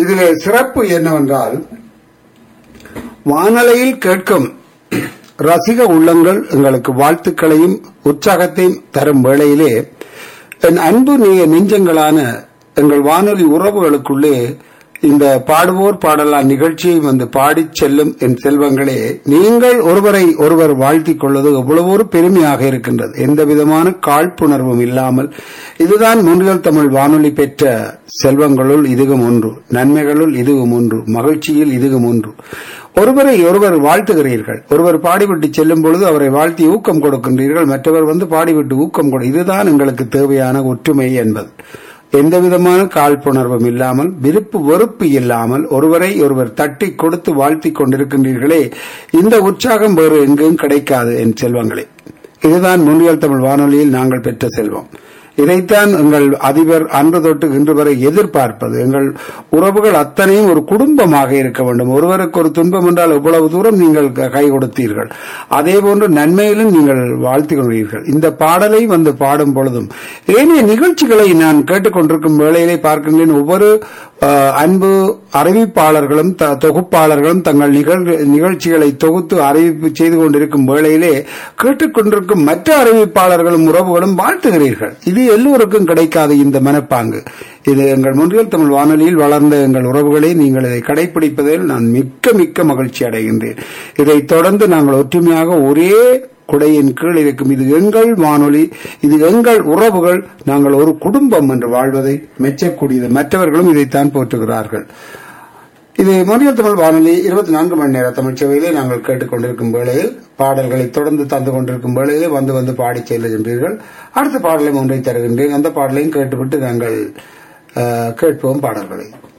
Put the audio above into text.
இதிலே சிறப்பு என்னவென்றால் வானலையில் கேட்கும் ரசிக உள்ளங்கள் எங்களுக்கு வாழ்த்துக்களையும் உற்சாகத்தையும் தரும் வேளையிலே என் அன்பு நெ- நெஞ்சங்களான எங்கள் வானொலி உறவுகளுக்குள்ளே இந்த பாடுவோர் பாடலாம் நிகழ்ச்சியை வந்து பாடிச் செல்லும் என் செல்வங்களே நீங்கள் ஒருவரை ஒருவர் வாழ்த்திக் கொள்வது எவ்வளவு ஒரு பெருமையாக இருக்கின்றது எந்த விதமான காழ்ப்புணர்வும் இல்லாமல் இதுதான் முன்னில் தமிழ் வானொலி பெற்ற செல்வங்களுள் இதுவும் ஒன்று நன்மைகளுள் இதுவும் ஒன்று மகிழ்ச்சியில் இதுவும் ஒன்று ஒருவரை ஒருவர் வாழ்த்துகிறீர்கள் ஒருவர் பாடிவிட்டு செல்லும் பொழுது அவரை வாழ்த்தி ஊக்கம் கொடுக்கின்றீர்கள் மற்றவர் வந்து பாடிவிட்டு ஊக்கம் கொடு இதுதான் எங்களுக்கு தேவையான ஒற்றுமை என்பது எந்த விதமான காழ்ப்புணர்வும் இல்லாமல் விருப்பு வெறுப்பு இல்லாமல் ஒருவரை ஒருவர் தட்டி கொடுத்து வாழ்த்திக் கொண்டிருக்கின்றீர்களே இந்த உற்சாகம் வேறு எங்கும் கிடைக்காது என் செல்வங்களே இதுதான் முன்னியல் தமிழ் வானொலியில் நாங்கள் பெற்ற செல்வம் இதைத்தான் எங்கள் அதிபர் அன்று தொட்டு இன்று வரை எதிர்பார்ப்பது எங்கள் உறவுகள் அத்தனையும் ஒரு குடும்பமாக இருக்க வேண்டும் ஒருவருக்கு ஒரு துன்பம் என்றால் எவ்வளவு தூரம் நீங்கள் க- கை கொடுத்தீர்கள் அதே போன்று நன்மையிலும் நீங்கள் வாழ்த்திக் கொள்கிறீர்கள் இந்த பாடலை வந்து பாடும் பொழுதும் ஏனைய நிகழ்ச்சிகளை நான் கேட்டுக்கொண்டிருக்கும் வேளையிலே பார்க்கின்றேன் ஒவ்வொரு அஹ், அன்பு அறிவிப்பாளர்களும் த- தொகுப்பாளர்களும் தங்கள் நிகழ்- நிகழ்ச்சிகளை தொகுத்து அறிவிப்பு செய்து கொண்டிருக்கும் வேளையிலே கேட்டுக்கொண்டிருக்கும் மற்ற அறிவிப்பாளர்களும் உறவுகளும் வாழ்த்துகிறீர்கள் இது எல்லோருக்கும் கிடைக்காத இந்த மனப்பாங்கு இது எங்கள் முன்றியல் தமிழ் வானொலியில் வளர்ந்த எங்கள் உறவுகளை நீங்கள் இதை கடைபிடிப்பதில் நான் மிக்க மிக்க மகிழ்ச்சி அடைகின்றேன் இதைத் தொடர்ந்து நாங்கள் ஒற்றுமையாக ஒரே குடையின் கீழ் இருக்கும் இது எங்கள் வானொலி இது எங்கள் உறவுகள் நாங்கள் ஒரு குடும்பம் என்று வாழ்வதை மெச்சக்கூடியது மற்றவர்களும் இதைத்தான் போற்றுகிறார்கள் இது மொழியல் தமிழ் வானொலி இருபத்தி நான்கு மணி நேர தமிழ் சேவையிலே நாங்கள் கேட்டுக்கொண்டிருக்கும் வேளையில் பாடல்களை தொடர்ந்து தந்து கொண்டிருக்கும் வேளையிலே வந்து வந்து பாடிச் செல்லுகின்றீர்கள் அடுத்த பாடலை ஒன்றை தருகின்றேன் அந்த பாடலையும் கேட்டுவிட்டு நாங்கள் அஹ், கேட்போம் பாடல்களை